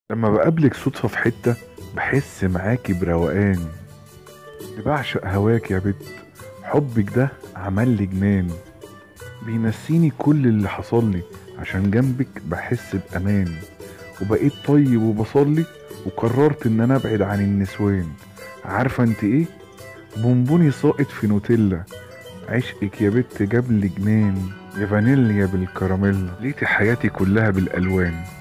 لما بقابلك صدفة في حتة بحس معاكي بروقان بعشق هواك يا بت حبك ده عمل لي جنان بينسيني كل اللي حصل لي عشان جنبك بحس بأمان وبقيت طيب وبصلي وقررت ان انا ابعد عن النسوان عارفة انت ايه بونبوني ساقط في نوتيلا عشقك يا بت جاب لي جنان يا فانيليا بالكراميل ليتي حياتي كلها بالالوان